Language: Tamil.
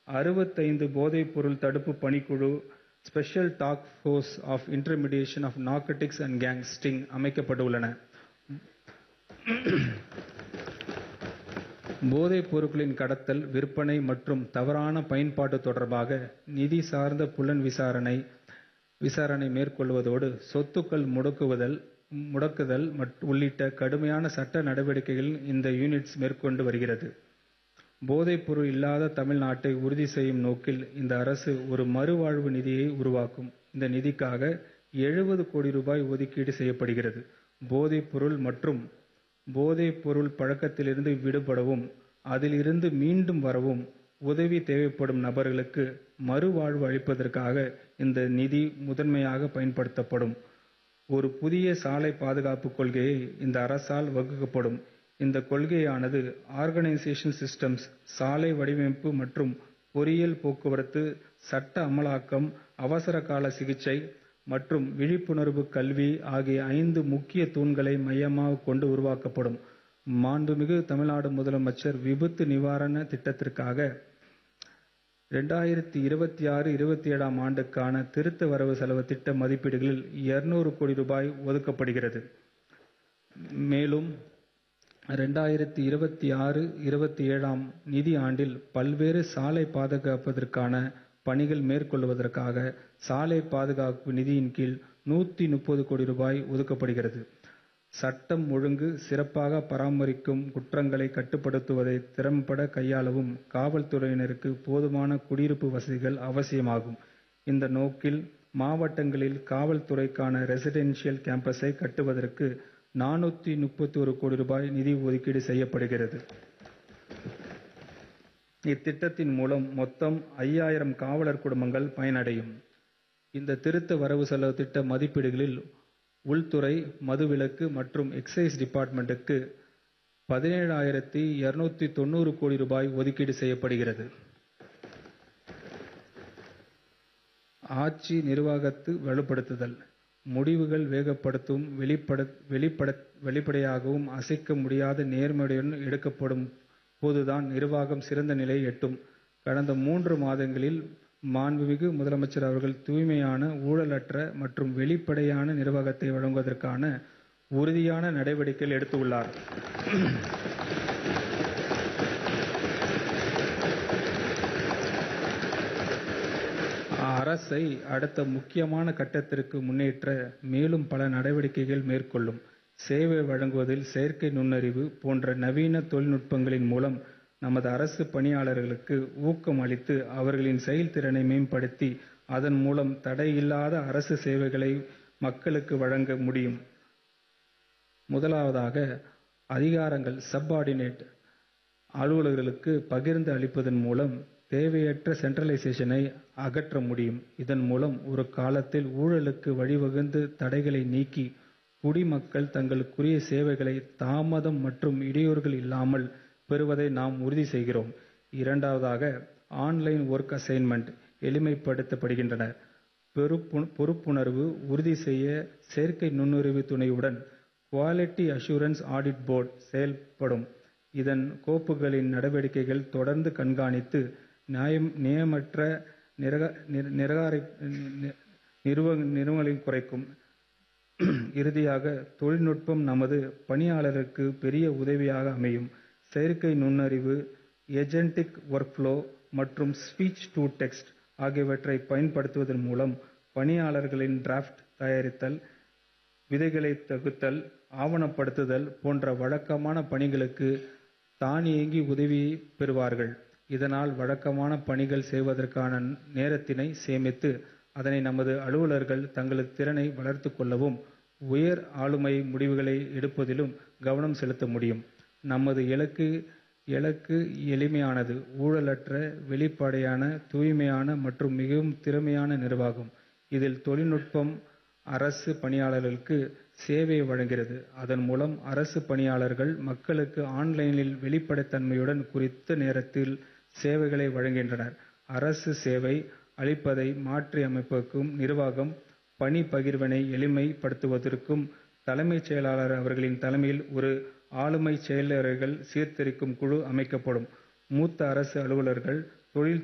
65 போதைப்பொருள் தடுப்பு பணிக்குழு special task force of intermediation of narcotics and gang sting அமைக்கப்பட்டுள்ளன. போதைப் பொருட்களின் கடத்தல், விற்பனை மற்றும் தவறான பயன்பாடு தொடர்பாக நிதி சார்ந்த புலன் விசாரணை மேற்கொள்வதோடு, சொத்துக்கள் முடக்குதல் உள்ளிட்ட கடுமையான சட்ட நடவடிக்கைகளையும் இந்த யூனிட் மேற்கொண்டு வருகிறது. போதைப்பொருள் இல்லாத தமிழ்நாட்டை உறுதி செய்யும் நோக்கில் இந்த அரசு ஒரு மறுவாழ்வு நிதியை உருவாக்கும். இந்த நிதிக்காக எழுபது கோடி ரூபாய் ஒதுக்கீடு செய்யப்படுகிறது. போதைப் பொருள் மற்றும் போதைப் பொருள் பழக்கத்திலிருந்து விடுபடவும், அதில் இருந்து மீண்டு வரவும் உதவி தேவைப்படும் நபர்களுக்கு மறுவாழ்வு அளிப்பதற்காக இந்த நிதி முதன்மையாக பயன்படுத்தப்படும். ஒரு புதிய சாலை பாதுகாப்பு கொள்கை இந்த அரசால் வகுக்கப்படும். இந்த கொள்கையானது ஆர்கனைசேஷனல் சிஸ்டம்ஸ், சாலை வடிவமைப்பு மற்றும் பொறியியல் போக்குவரத்து, சட்ட அமலாக்கம், அவசரகால சிகிச்சை மற்றும் விழிப்புணர்வு கல்வி ஆகிய ஐந்து முக்கிய தூண்களை மையமாகக் கொண்டு உருவாக்கப்படும். மாண்புமிகு தமிழ்நாடு முதலமைச்சர் விபத்து நிவாரண திட்டத்திற்காக 2026-27ஆம் ஆண்டுக்கான திருத்த வரவு செலவுத் திட்ட மதிப்பீடுகளில் இருநூறு கோடி ரூபாய் ஒதுக்கப்படுகிறது. மேலும் 2026-27ஆம் நிதி ஆண்டில் பல்வேறு சாலை பாதுகாப்பிற்கான பணிகள் மேற்கொள்வதற்காக சாலை பாதுகாப்பு நிதியின் கீழ் நூத்தி கோடி ரூபாய் ஒதுக்கப்படுகிறது. சட்டம் ஒழுங்கு சிறப்பாக பராமரிக்கவும், குற்றங்களை கட்டுப்படுத்துவதை திறம்பட கையாளவும் காவல்துறையினருக்கு போதுமான குடியிருப்பு வசதிகள் அவசியமாகும். இந்த நோக்கில் மாவட்டங்களில் காவல்துறைக்கான ரெசிடென்ஷியல் கேம்பஸை கட்டுவதற்கு நானூத்தி கோடி ரூபாய் நிதி ஒதுக்கீடு செய்யப்படுகிறது. இத்திட்டத்தின் மூலம் மொத்தம் ஐயாயிரம் காவலர் குடும்பங்கள் பயனடையும். இந்த திருத்த வரவு செலவுத் திட்ட மதிப்பீடுகளில் உள்துறை, மதுவிலக்கு மற்றும் எக்சைஸ் டிபார்ட்மென்டுக்கு பதினேழாயிரத்து கோடி ரூபாய் ஒதுக்கீடு செய்யப்படுகிறது. ஆட்சி நிர்வாகத்தை வலுப்படுத்துதல் முடிவுகள் வேகப்படுத்தவும், வெளிப்படையாகவும், அசைக்க முடியாத நேர்மையுடன் எடுக்கப்படும் போதுதான் நிர்வாகம் சிறந்த நிலையை எட்டும். கடந்த மூன்று மாதங்களில் மாண்புமிகு முதலமைச்சர் அவர்கள் தூய்மையான, ஊழலற்ற மற்றும் வெளிப்படையான நிர்வாகத்தை வழங்குவதற்கான உறுதியான நடவடிக்கைகளை எடுத்துள்ளார். அரசை அடுத்த முக்கியமான கட்டத்திற்கு முன்னேற்ற மேலும் பல நடவடிக்கைகளை மேற்கொள்ளும். சேவை வழங்குவதில் செயற்கை நுண்ணறிவு போன்ற நவீன தொழில்நுட்பங்களின் மூலம் நமது அரசு பணியாளர்களுக்கு ஊக்கம் அளித்து, அவர்களின் செயல்திறனை மேம்படுத்தி, அதன் மூலம் தடையில்லாத அரசு சேவைகளை மக்களுக்கு வழங்க முடியும். முதலாவதாக, அதிகாரங்கள் சப்-ஆர்டினேட் அலுவலர்களுக்கு பகிர்ந்து அளிப்பதன் மூலம் தேவையற்ற சென்ட்ரலைசேஷனை அகற்ற முடியும். இதன் மூலம் ஒரு காலத்தில் ஊழலுக்கு வழிவகுத்த தடைகளை நீக்கி, குடிமக்கள் தங்களுக்குரிய சேவைகளை தாமதம் மற்றும் இடையூறுகள் இல்லாமல் பெறுவதை நாம் உறுதி செய்கிறோம். இரண்டாவதாக, ஆன்-லைன் ஒர்க் அசைன்மென்ட் எளிமைப்படுத்தப்படுகின்றன. பொறுப்புணர்வு உறுதி செய்ய செயற்கை நுண்ணறிவு துணையுடன் குவாலிட்டி அஷ்யூரன்ஸ் ஆடிட் போர்டு செயல்படும். இதன் கோப்புகளின் நடவடிக்கைகளை தொடர்ந்து கண்காணித்து, நியாயமற்ற நிராகரிப்புகளைக் குறைக்கும். இறுதியாக, தொழில்நுட்பம் நமது பணியாளர்களுக்கு பெரிய உதவியாக அமையும். செயற்கை நுண்ணறிவு, ஏஜென்டிக் ஒர்க்ஃப்ளோ மற்றும் ஸ்பீச் டு டெக்ஸ்ட் ஆகியவற்றைப் பயன்படுத்துவதன் மூலம் பணியாளர்கள் டிராப்ட் தயாரித்தல், விதிகளைத் தொகுத்தல், ஆவணப்படுத்துதல் போன்ற வழக்கமான பணிகளுக்கு தானியங்கி உதவி பெறுவார்கள். இதனால் வழக்கமான பணிகள் செய்வதற்கான நேரத்தினை சேமித்து, அதனை நமது அலுவலர்கள் தங்களது திறனை வளர்த்துக் கொள்ளவும், உயர் ஆளுமை முடிவுகளை எடுப்பதிலும் கவனம் செலுத்த முடியும். நமது இலக்கு எளிமையானது, ஊழலற்ற, வெளிப்படையான, தூய்மையான மற்றும் மிகவும் திறமையான நிர்வாகம். இதில் தொழில்நுட்பம் அரசு பணியாளர்களுக்கு சேவையை வழங்குகிறது. அதன் மூலம் அரசு பணியாளர்கள் மக்களுக்கு ஆன்-லைனில் வெளிப்படைத்தன்மையுடன் குறித்த நேரத்தில் சேவைகளை வழங்குகின்றனர். அரசு சேவை அளிப்பதை மாற்றியமைப்பதற்கும், நிர்வாக பணி பகிர்வினை எளிமைப்படுத்துவதற்கும் தலைமைச் செயலாளர் அவர்களின் தலைமையில் ஒரு ஆளுமை செயலர்கள் சீர்திருத்தும் குழு அமைக்கப்படும். மூத்த அரசு அலுவலர்கள், தொழில்